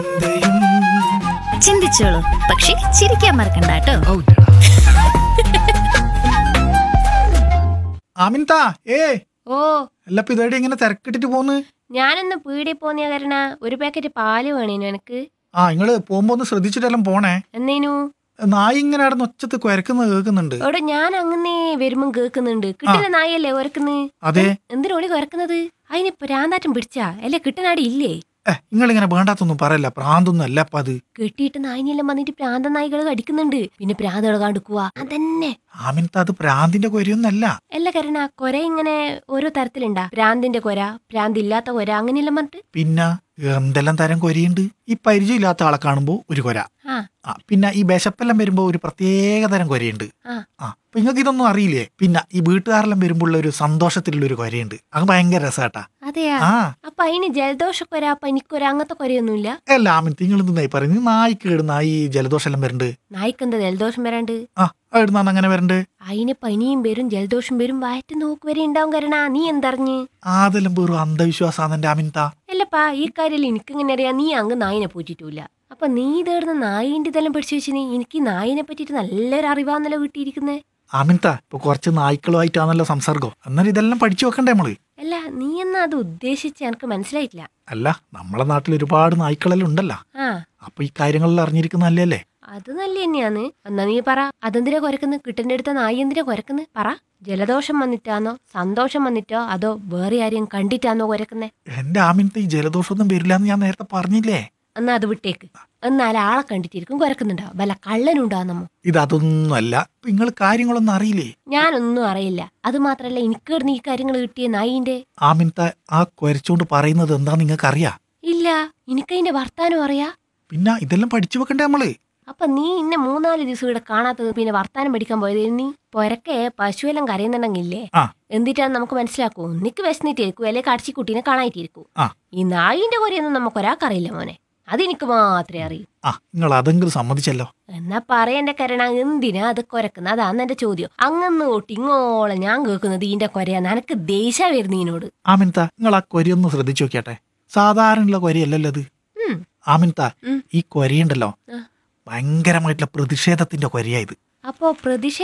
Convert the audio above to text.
ചിന്തിച്ചോളൂ പക്ഷെ ചിരിക്കാൻ മറക്കണ്ട കേട്ടോ ആമിൻത ഏ ഓ അല്ല ഇപ്പൊ ഇതേടെ ഇങ്ങനെ തിരക്കിട്ടിട്ട് പോന്ന് ഞാനൊന്ന് പീടി പോന്നിയ കാരണ ഒരു പാക്കറ്റ് പാല് വേണേനു എനിക്ക് ആ നിങ്ങള് പോകുമ്പോ ഒന്ന് ശ്രദ്ധിച്ചിട്ടെല്ലാം പോണേ എന്നേനു നായി ഇങ്ങനെ അവിടെ ഒച്ചത്ത് കുരക്കുന്നത് കേൾക്കുന്നുണ്ട് അവിടെ ഞാൻ അങ്ങനെ വരുമ്പം കേൾക്കുന്നുണ്ട് കിട്ടുന്ന നായല്ലേ കുരക്കുന്നത് അതെ എന്തിനോളി കുരക്കുന്നത് അതിന് പ്രാന്താറ്റം പിടിച്ചാ അല്ലെ കിട്ടുന്നാടി ഇല്ലേ ഏ നിങ്ങളിങ്ങനെ വേണ്ടാത്തൊന്നും പറയല്ല പ്രാന്തൊന്നും അല്ല അപ്പൊ അത് കെട്ടിയിട്ട് നായിനെല്ലാം വന്നിട്ട് പ്രാന്ത നായികൾ കടിക്കുന്നുണ്ട് പിന്നെ പ്രാന്തകൾ കാണിക്കുക അതന്നെ ആമിൻത അത് പ്രാന്തിന്റെ കൊരയൊന്നല്ല അല്ല കരണ കൊര ഇങ്ങനെ ഓരോ തരത്തിലുണ്ടാ പ്രാന്തിന്റെ കൊര പ്രാന്തില്ലാത്ത കൊര അങ്ങനെയെല്ലാം പറഞ്ഞിട്ട് പിന്നെ എന്തെല്ലാം തരം കൊരയുണ്ട് ഈ പരിചയമില്ലാത്ത ആളെ കാണുമ്പോ ഒരു കൊര ആ ആ പിന്നെ ഈ വിശപ്പെല്ലാം വരുമ്പോ ഒരു പ്രത്യേക തരം കൊരയുണ്ട് ആ ആ അപ്പൊ നിങ്ങൾക്ക് ഇതൊന്നും അറിയില്ലേ പിന്നെ ഈ വീട്ടുകാരെല്ലാം വരുമ്പോൾ ഒരു സന്തോഷത്തിലുള്ള ഒരു കൊരയുണ്ട് അത് ഭയങ്കര രസാട്ടാ അതെയാ ആ അപ്പൊ അതിന് ജലദോഷക്കൊര പനിക്കൊര അങ്ങനത്തെ കൊരയൊന്നുമില്ല അല്ല ആമിൻ നിങ്ങൾ എന്തെന്നായി പറയുന്നത് നായിക്കേട് നായി ജലദോഷം എല്ലാം വരണ്ട് നായിക്കെന്താ ജലദോഷം വരാണ്ട് ആ എവിടുന്നാണ് അങ്ങനെ വരണ്ട് അതിന് പനിയും വരും ജലദോഷം വരും വയറ്റ് നോക്ക് വരെ ഉണ്ടാവും കരണ നീ എന്തറിഞ്ഞ് അതെല്ലാം വെറും അന്ധവിശ്വാസാണ് എന്റെ ആമിൻത അല്ലപ്പാ ഈ കാര്യം എനിക്കിങ്ങനെ അറിയാം നീ അങ്ങ് നായിനെ പോറ്റിട്ടില്ല അപ്പൊ നീ ഇതേടുന്ന നായിന്റെ ഇതെല്ലാം പഠിച്ചു വെച്ച് നീ എനിക്ക് ഈ നായിനെ പറ്റിയിട്ട് നല്ലൊരു അറിവാന്നല്ലോ കിട്ടിയിരിക്കുന്നേ ആമിൻത ഇപ്പൊ കുറച്ച് നായ്ക്കളുമായിട്ടാണല്ലോ സംസർഗം എന്നാൽ ഇതെല്ലാം പഠിച്ചു വെക്കണ്ടേ നമ്മള് അല്ല നീ എന്നാ അത് ഉദ്ദേശിച്ച് എനിക്ക് മനസ്സിലായിട്ടില്ല അല്ല നമ്മളെ നാട്ടിൽ ഒരുപാട് നായ്ക്കളെല്ലാം ഉണ്ടല്ലോ ആ അപ്പൊ ഈ കാര്യങ്ങളെല്ലാം അറിഞ്ഞിരിക്കുന്ന നല്ലല്ലേ അത് നല്ല തന്നെയാന്ന് എന്നാ നീ പറ അതെന്തിനാ കുരക്കുന്ന് കിട്ടന്റെ അടുത്ത നായി എന്തിനാ കുരക്കുന്ന് പറ ജലദോഷം വന്നിട്ടാന്നോ സന്തോഷം വന്നിട്ടോ അതോ വേറെ ആരെയും കണ്ടിട്ടാന്നോ കുരക്കുന്നേ എന്റെ ആമിൻത ഈ ജലദോഷമൊന്നും വരില്ല എന്ന് ഞാൻ നേരത്തെ പറഞ്ഞില്ലേ എന്നാ അത് വിട്ടേക്ക് എന്നാൽ ആളെ കണ്ടിട്ടിരിക്കും കുരക്കുന്നുണ്ടാവും വല്ല കള്ളനുണ്ടാന്നമ്മോ ഇത് അതൊന്നും അല്ല നിങ്ങൾ കാര്യങ്ങളൊന്നും അറിയില്ലേ ഞാനൊന്നും അറിയില്ല അത് മാത്രല്ല എനിക്ക് നീ കാര്യങ്ങൾ കിട്ടിയ നായിന്റെ ആമിൻത ആ കുരച്ചോണ്ട് പറയുന്നത് എന്താ നിങ്ങൾക്ക് അറിയാ ഇല്ല എനിക്കതിന്റെ വർത്താനം അറിയാ പിന്നെ ഇതെല്ലാം പഠിച്ചു വെക്കണ്ടേ നമ്മള് അപ്പൊ നീ ഇന്നെ മൂന്നാല് ദിവസം ഇവിടെ കാണാത്തത് പിന്നെ വർത്താനം പഠിക്കാൻ പോയത് നീ പൊരക്കെ പശുവെല്ലാം കരയുന്നുണ്ടെങ്കിലേ ആ എന്തിട്ടാന്ന് നമുക്ക് മനസ്സിലാക്കൂ നിക്ക് വിശന്നിട്ടിരിക്കൂ അല്ലെ കടച്ചിക്കുട്ടീനെ കാണായിട്ടിരിക്കൂ ആ ഈ നായിന്റെ കൊരയൊന്നും നമുക്ക് ഒരാൾക്കറിയില്ല മോനെ അതെനിക്ക് മാത്രമേ അറിയൂ ആ നിങ്ങൾ അതെങ്കിലും സമ്മതിച്ചല്ലോ എന്നാ പറയന്റെ കരണ എന്തിനാ അത് കൊരക്കുന്നത് അതാന്ന് എന്റെ ചോദ്യം അങ്ങന്ന് തൊട്ട് ഇങ്ങോളം ഞാൻ കേൾക്കുന്നത് ഈന്റെ കൊരയാന്ന് എനക്ക് ദേഷ്യ വരുന്നതിനോട് ആമിൻത നിങ്ങൾ ആ കൊരയൊന്ന് ശ്രദ്ധിച്ചു നോക്കിയാട്ടെ സാധാരണയുള്ള കൊരയല്ലല്ലോ അത് ഉം ആമിൻത ഉം. ഈ കൊരയുണ്ടല്ലോ ആ. ഭയങ്കരമായിട്ടുള്ള പ്രതിഷേധത്തിന്റെ കൊരയാ ഇത് അപ്പോ പ്രതിഷേധ